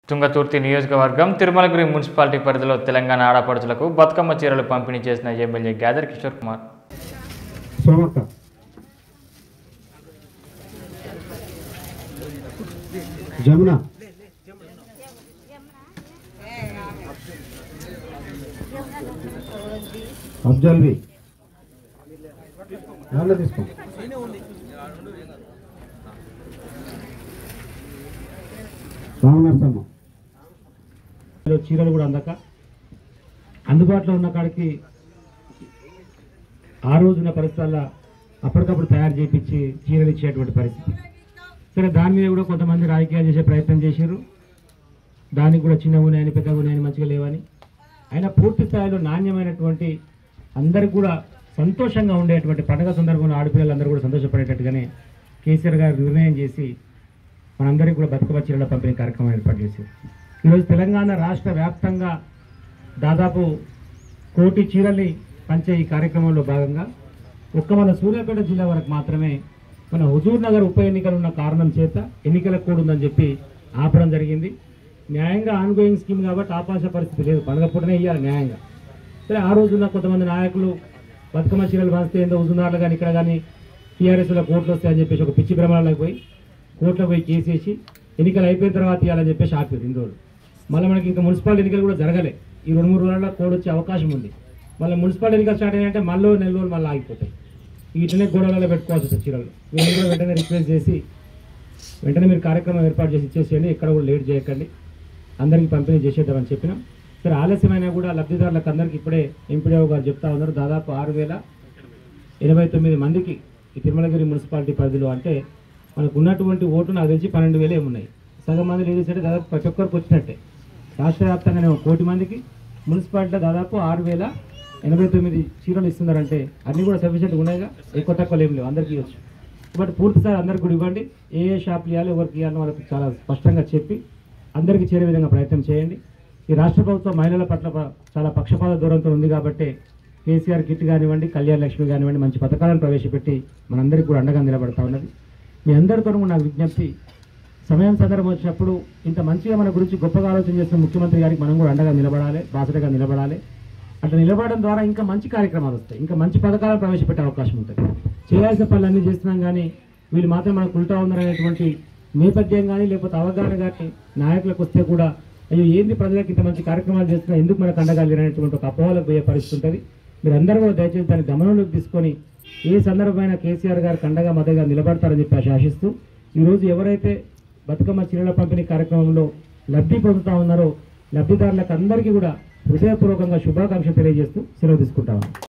తుంగతుర్తి నియోజకవర్గం తిరుమలగిరి మున్సిపాలిటీ పరిధిలో తెలంగాణ ఆడపడుచులకు బతుకమ్మ చీరలు పంపిణీ చేసిన ఎమ్మెల్యే గ్యాదర్ కిషోర్ కుమార్ సోమక్క జమున అఫ్జల్వి దాంట్లో తీసుకో రామనరసమ్మ ఇందులో చీరలు కూడా అందక అందుబాటులో ఉన్న కాడికి ఆ రోజున పరిస్థితుల్లో అప్పటికప్పుడు తయారు చేయించి చీరలు ఇచ్చేటువంటి పరిస్థితి సరే దాని మీద కూడా కొంతమంది రాజకీయాలు చేసే ప్రయత్నం చేశారు దానికి కూడా చిన్న ఉన్నాయని పెద్ద ఉన్నాయని మంచిగా లేవని అయినా పూర్తి స్థాయిలో నాణ్యమైనటువంటి అందరికి కూడా సంతోషంగా ఉండేటువంటి పండగ సందర్భంలో ఆడపిల్లలందరూ కూడా సంతోషపడేటట్టుగానే కేసీఆర్ గారు నిర్ణయం చేసి మనందరికీ కూడా బతుకమ్మ చీరల పంపిణీ కార్యక్రమం ఏర్పాటు చేశారు ఈరోజు తెలంగాణ రాష్ట్ర వ్యాప్తంగా దాదాపు కోటి చీరల్ని పంచే ఈ కార్యక్రమంలో భాగంగా ఒక్క మన సూర్యాపేట జిల్లా వరకు మాత్రమే మన హుజూర్ నగర్ ఉప ఎన్నికలు ఉన్న కారణం చేత ఎన్నికల కోడ్ ఉందని చెప్పి ఆపడం జరిగింది న్యాయంగా ఆన్గోయింగ్ స్కీమ్ కాబట్టి ఆపాల్సిన పరిస్థితి లేదు పండగ పూటనే ఇవ్వాలి న్యాయంగా సరే ఆ రోజున కొంతమంది నాయకులు బతుకమ్మ చీరలు పంచితే ఏందో హుజూర్నగర్లో కానీ ఇక్కడ కానీ టీఆర్ఎస్లో కోర్టులు వస్తాయని చెప్పేసి ఒక పిచ్చి భ్రమలకు పోయి కోర్టులో పోయి కేసేసి ఎన్నికలు అయిపోయిన తర్వాత ఇవ్వాలని చెప్పేసి ఆపారు ఇన్ని రోజులు మళ్ళీ మనకి ఇంకా మున్సిపాలిటీ ఎన్నికలు కూడా జరగలే ఈ రెండు మూడు రోజుల్లో కోడ్ వచ్చే అవకాశం ఉంది మళ్ళీ మున్సిపాలిటీ ఎన్నికలు స్టార్ట్ అయ్యాయంటే మళ్ళీ నెల రోజులు మళ్ళీ ఆగిపోతాయి వీటినే గోడలలో పెట్టుకోవాల్సి వస్తుంది చీరలు మీరు కూడా వెంటనే రిక్వెస్ట్ చేసి వెంటనే మీరు కార్యక్రమం ఏర్పాటు చేసి ఇచ్చేసేయండి ఎక్కడ కూడా లేట్ చేయకండి అందరికీ పంపిణీ చేసేద్దామని చెప్పినాం సరే ఆలస్యమైనా కూడా లబ్ధిదారులకు అందరికీ ఇప్పుడే ఎంపీడీఓ గారు చెప్తా ఉన్నారు దాదాపు ఆరు వేల ఎనభై తొమ్మిది మందికి ఈ తిరుమలగిరి మున్సిపాలిటీ పరిధిలో అంటే మనకు ఉన్నటువంటి ఓటు నాకు తెలిసి పన్నెండు వేలు ఏమున్నాయి సగం మంది లేడీస్ అంటే దాదాపు ప్రతి ఒక్కరికి వచ్చినట్టే రాష్ట్ర వ్యాప్తంగానే ఒక కోటి మందికి మున్సిపాలిటీలో దాదాపు ఆరు వేల ఎనభై తొమ్మిది చీరలు ఇస్తున్నారంటే అన్నీ కూడా సఫిషియెంట్గా ఉన్నాయిగా ఎక్కువ తక్కువ లేవు లేవు అందరికీ ఇవ్వచ్చు బట్ పూర్తిసారి అందరికి కూడా ఇవ్వండి ఏ ఏ షాపులు ఇవ్వాలి ఎవరికి ఇవ్వాలని వాళ్ళకి చాలా స్పష్టంగా చెప్పి అందరికీ చేరే విధంగా ప్రయత్నం చేయండి ఈ రాష్ట్ర ప్రభుత్వం మహిళల పట్ల ప- చాలా పక్షపాత దూరంతో ఉంది కాబట్టి కేసీఆర్ కిట్ కానివ్వండి కళ్యాణ్ లక్ష్మి కానివ్వండి మంచి పథకాలను ప్రవేశపెట్టి మనందరికీ కూడా అండగా నిలబడతా ఉన్నది మీ అందరితో కూడా నాకు విజ్ఞప్తి సమయం సందర్భం వచ్చినప్పుడు ఇంత మంచిగా మన గురించి గొప్పగా ఆలోచన చేస్తున్న ముఖ్యమంత్రి గారికి మనం కూడా అండగా నిలబడాలి బాసటగా నిలబడాలి అట్లా నిలబడడం ద్వారా ఇంకా మంచి కార్యక్రమాలు వస్తాయి ఇంకా మంచి పథకాలను ప్రవేశపెట్టే అవకాశం ఉంటుంది చేయాల్సిన పనులు అన్నీ చేస్తున్నాం కానీ వీళ్ళు మాత్రం మనకు ఉల్టా ఉన్నారనేటువంటి నేపథ్యం కానీ లేకపోతే అవగాహన కానీ నాయకులకు వస్తే కూడా అయ్యో ఏంది ప్రజలకు ఇంత మంచి కార్యక్రమాలు చేస్తున్నా ఎందుకు మనకు అండగా లేరనేటువంటి ఒక అపోహలకు పోయే పరిస్థితి ఉంటుంది మీరు అందరూ కూడా దయచేసి దాన్ని గమనంలోకి తీసుకొని ఏ సందర్భమైన కేసీఆర్ గారు కండగా మద్దతుగా నిలబడతారని చెప్పి ఆశిస్తూ ఈరోజు ఎవరైతే బతుకమ్మ చీరల పంపిణీ కార్యక్రమంలో లబ్ధి పొందుతా ఉన్నారో లబ్ధిదారులకు అందరికీ కూడా హృదయపూర్వకంగా శుభాకాంక్షలు తెలియజేస్తూ సెలవు తీసుకుంటాము